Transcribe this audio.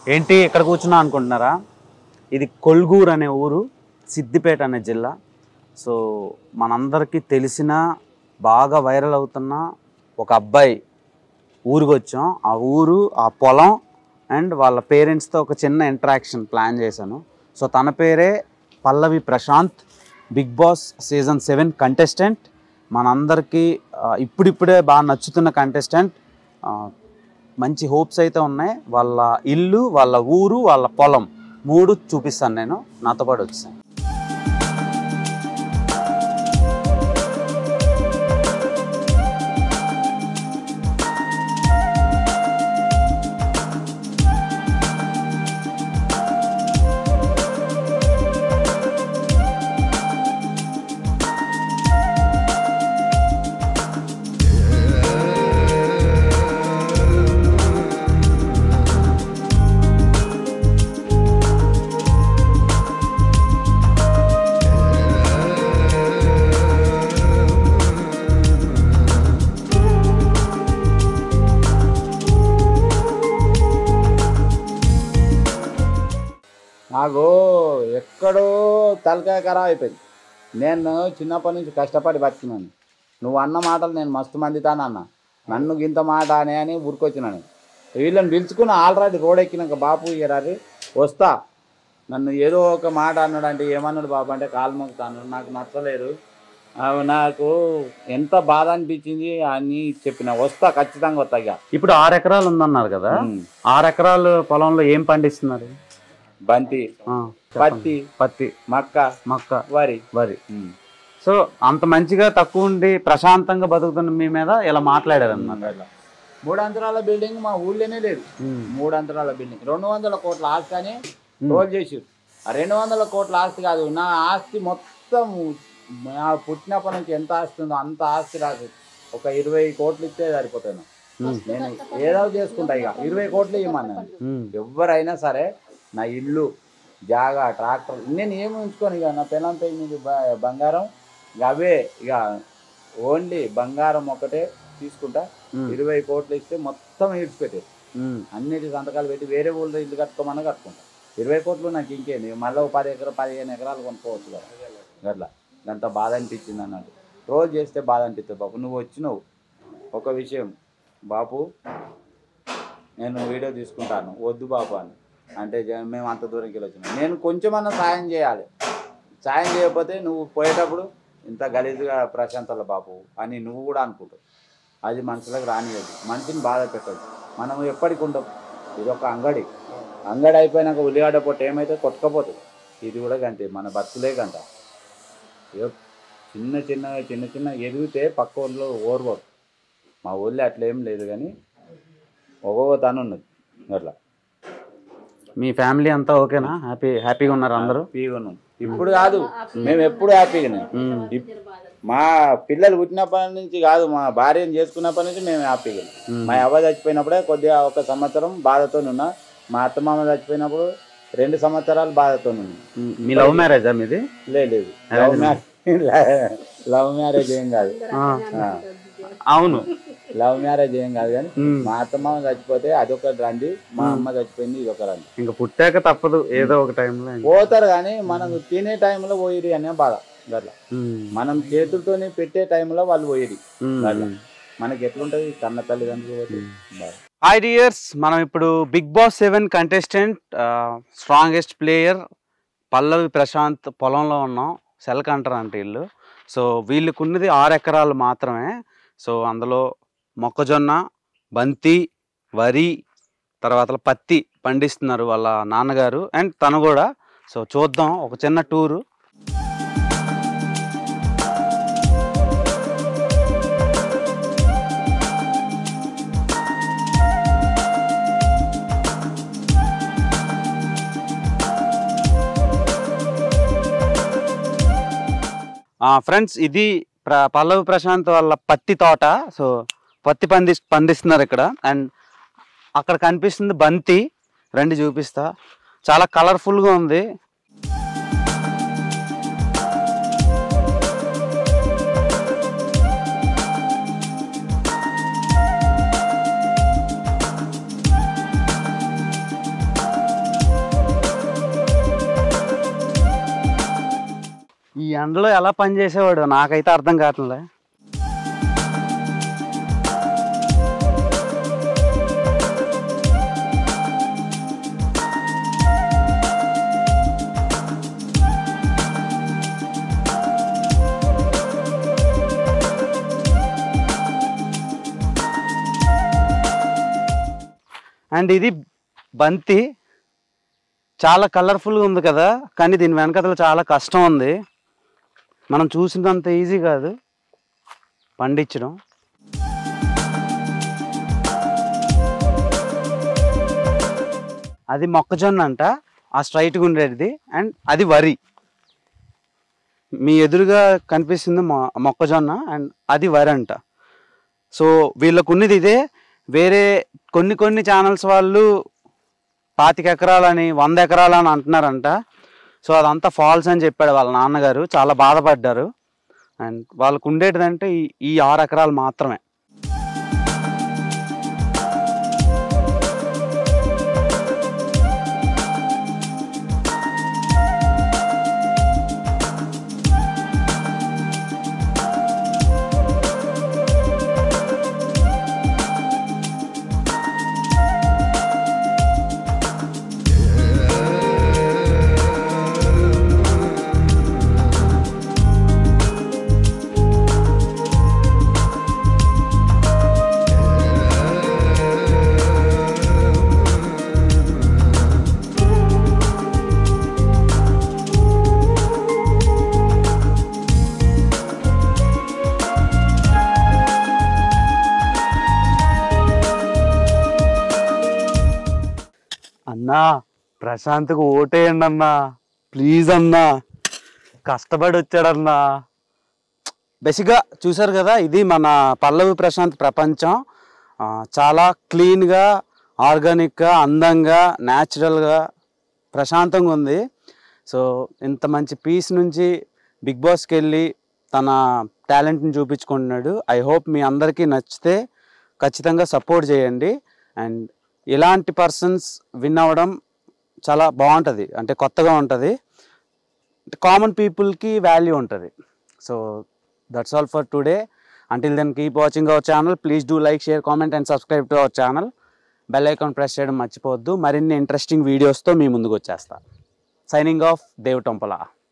ఏంటి ఇక్కడ కూర్చున్నా అనుకుంటున్నారా ఇది కొల్గూరు అనే ఊరు సిద్దిపేట అనే జిల్లా సో మనందరికీ తెలిసిన బాగా వైరల్ అవుతున్న ఒక అబ్బాయి ఊరికి వచ్చాం ఆ ఊరు ఆ పొలం అండ్ వాళ్ళ పేరెంట్స్తో ఒక చిన్న ఇంటరాక్షన్ ప్లాన్ చేశాను సో తన పేరే Pallavi Prashant Bigg Boss season seven contestant మనందరికీ ఆ, ఇప్పుడిప్పుడే బాగా నచ్చుతున్న కంటెస్టెంట్ మంచి హోప్స్ అయితే ఉన్నాయి వాళ్ళ ఇల్లు వాళ్ళ ఊరు వాళ్ళ పొలం మూడు చూపిస్తాను నేను నాతో పాటు వచ్చాను నాకు ఎక్కడో తలకాయ ఖరాబ్ అయిపోయింది నేను చిన్నప్పటి నుంచి కష్టపడి బతికినాను నువ్వు అన్న మాటలు నేను మస్తు మందితానన్న నన్ను గింత మాట అనే అని ఊరుకొచ్చినాను వీళ్ళని పిలుచుకుని ఆల్రెడీ రోడ్ ఎక్కినాక బాపు ఇయరారు వస్తా నన్ను ఏదో ఒక మాట అన్నాడు అంటే ఏమన్నాడు బాబు అంటే కాలు మొక్కుతాను నాకు నచ్చలేదు అవి నాకు ఎంత బాధ అనిపించింది అని చెప్పిన వస్తా ఖచ్చితంగా వస్తా ఇక ఇప్పుడు ఆరు ఎకరాలు ఉందన్నారు కదా ఉమ్. ఆరు ఎకరాలు పొలంలో ఏం పండిస్తున్నారు బంతి ఆ, చెప్పండి. పత్తి పత్తి మక్క మక్క వరి వరి ఉమ్. సో అంత మంచిగా తక్కువ ఉండి ప్రశాంతంగా బతుకుతున్న మీ మీద ఇలా మాట్లాడారు అన్నమాట మూడు అంతరాల బిల్డింగ్ మా ఊళ్ళోనే లేదు మూడు అంతరాల బిల్డింగ్ రెండు వందల కోట్ల ఆస్తి అని రోల్ చేసారు ఆ రెండు వందల కోట్ల ఆస్తి కాదు నా ఆస్తి మొత్తం నా పుట్టినప్పటి నుంచి ఎంత ఆస్తి ఉందో అంత ఆస్తి రాదు ఒక ఇరవై కోట్లు ఇస్తే సరిపోతాను నేను ఏదో చేసుకుంటా ఇక ఇరవై కోట్లు ఇవ్వమన్నాను ఎవరైనా సరే నా ఇల్లు జాగా ట్రాక్టర్ నేను ఏమి ఉంచుకోను ఇక నా పిల్లల పేరు మీద బ- బంగారం ఇక అవే ఇక ఓన్లీ బంగారం ఒకటే తీసుకుంటా ఇరవై కోట్లు ఇస్తే మొత్తం ఈడ్చిపెట్టేది అన్నిటి సంతకాలు పెట్టి వేరే ఊళ్ళో ఇల్లు కట్టుకోమన్నా కట్టుకుంటా ఇరవై కోట్లు నాకు ఇంకేంది మళ్ళీ ఒక పది ఎకరా పదిహేను ఎకరాలు కొనుక్కోవచ్చు కదా అట్లా అంత బాధ అనిపించింది అన్నట్టు రోజు చేస్తే బాధ అనిపిస్తుంది బాపు నువ్వు వచ్చినావు ఒక విషయం బాపు నేను వీడియో తీసుకుంటాను వద్దు బాపు అని అంటే జ- మేము అంత దూరంకి వెళ్ళి వచ్చినాం నేను కొంచెమన్నా సాయం చేయాలి సాయం చేయకపోతే నువ్వు పోయేటప్పుడు ఇంత గలీజుగా ప్రశాంతల బాపు అని నువ్వు కూడా అనుకుంటావు అది మనసులోకి రానియదు మనిషిని బాధ పెట్టదు మనం ఎప్పటికి ఉండం ఇది ఒక అంగడి అంగడి అయిపోయినాక ఉల్లిగడ్డ పొట్టు ఏమైతే కొట్టుకపోతుంది ఇది కూడా గంతే మన బతుకులే గంట ఏదో చిన్న చిన్న చిన్న చిన్న ఎదిగితే పక్క ఊళ్ళో ఓర్వరు మా ఊళ్ళో అట్లా ఏం లేదు కానీ ఒక్కొక్క తను ఉన్నది అట్లా మీ ఫ్యామిలీ అంతా ఓకేనా హ్యాపీ హ్యాపీగా ఉన్నారు అందరూ హ్యాపీగా ఉన్నాం ఇప్పుడు కాదు మేము ఎప్పుడు హ్యాపీగానే మ్మ్. ఇప్- మా పిల్లలు పుట్టినప్పటి నుంచి కాదు మా భార్యను చేసుకున్నప్పటి నుంచి మేము హ్యాపీగా మ్మ్. మా అవ్వ చచ్చిపోయినప్పుడే కొద్దిగా ఒక సంవత్సరం బాధతో ఉన్నా మా అత్తమామ చచ్చిపోయినప్పుడు రెండు సంవత్సరాలు బాధతో ఉన్నా మ్మ్. మీ లవ్ మ్యారేజా మీది లే- లేదు లవ్ మ్యారేజ్ లవ్ మ్యారేజ్ ఏం కాదు ఆ, ఆ, అవును లవ్ మ్యారేజ్ ఏం కాదు కానీ మ్మ్. మా అత్తమామ చచ్చిపోతే అదొక రండి మా అమ్మ చచ్చిపోయింది ఇదొక రండి ఇంకా పుట్టాక తప్పదు ఏదో ఒక టైంలో పోతారు కానీ మనం తినే టైంలో పోయిరి అనే బాధ అట్లా మనం చేతులతోనే పెట్టే టైంలో వాళ్ళు పోయిరి అట్లా మనకి ఎట్లుంటది కన్న తల్లిదండ్రులు పోతే బాధ. హాయ్ డియర్స్ మనం ఇప్పుడు Bigg Boss seven contestant strongest player Pallavi Prashant పొలంలో ఉన్నాం సెల్ కంటర్ అంటే వీళ్ళు సో వీళ్ళకు ఉన్నది ఆరు ఎకరాలు మాత్రమే సో అందులో మొక్కజొన్న బంతి వరి తర్వాత పత్తి పండిస్తున్నారు వాళ్ళ నాన్నగారు అండ్ తను కూడా సో చూద్దాం ఒక చిన్న టూరు ఫ్రెండ్స్ ఇది ప్ర పల్లవి ప్రశాంత్ వాళ్ళ పత్తి తోట సో పత్తి పండి పండిస్తున్నారు ఇక్కడ అండ్ అక్కడ కనిపిస్తుంది బంతి రండి చూపిస్తా చాలా కలర్ఫుల్గా ఉంది ఎండలో ఎలా పని చేసేవాడు నాకైతే అర్థం కావట్లే అండ్ ఇది బంతి చాలా కలర్ఫుల్గా ఉంది కదా కానీ దీని వెనకతల చాలా కష్టం ఉంది మనం చూసినంత ఈజీ కాదు పండించడం అది మొక్కజొన్న అంట ఆ స్ట్రైట్గా ఉండేది అండ్ అది వరి మీ ఎదురుగా కనిపిస్తుంది మొ- మొక్కజొన్న అండ్ అది వరి అంట సో వీళ్ళకు ఉన్నది ఇదే వేరే కొన్ని కొన్ని ఛానల్స్ వాళ్ళు పాతిక ఎకరాలని వంద ఎకరాలని అంటున్నారంట సో అదంతా ఫాల్స్ అని చెప్పాడు వాళ్ళ నాన్నగారు చాలా బాధపడ్డారు అండ్ వాళ్ళకు ఉండేటిదంటే ఈ ఈ ఆరు ఎకరాలు మాత్రమే అన్నా ప్రశాంత్కు ఓటేయండి అన్నా ప్లీజ్ అన్నా కష్టపడి వచ్చాడన్నా బేసిక్గా చూసారు కదా ఇది మన పల్లవి ప్రశాంత్ ప్రపంచం ఆ, చాలా క్లీన్గా ఆర్గానిక్గా అందంగా న్యాచురల్గా ప్రశాంతంగా ఉంది సో ఇంత మంచి పీస్ నుంచి బిగ్ బాస్కి వెళ్ళి తన టాలెంట్ని చూపించుకుంటున్నాడు ఐ హోప్ మీ అందరికీ నచ్చితే ఖచ్చితంగా సపోర్ట్ చేయండి అండ్ ఇలాంటి పర్సన్స్ విన్ అవ్వడం చాలా బాగుంటుంది అంటే కొత్తగా ఉంటుంది కామన్ పీపుల్కి వాల్యూ ఉంటుంది so that's all for today until then keep watching our channel please do like share comment and subscribe to our channel bell icon press చేయడం మర్చిపోవద్దు మరిన్ని ఇంట్రెస్టింగ్ వీడియోస్తో మీ ముందుకు వచ్చేస్తా సైనింగ్ ఆఫ్ దేవ్ టొంపల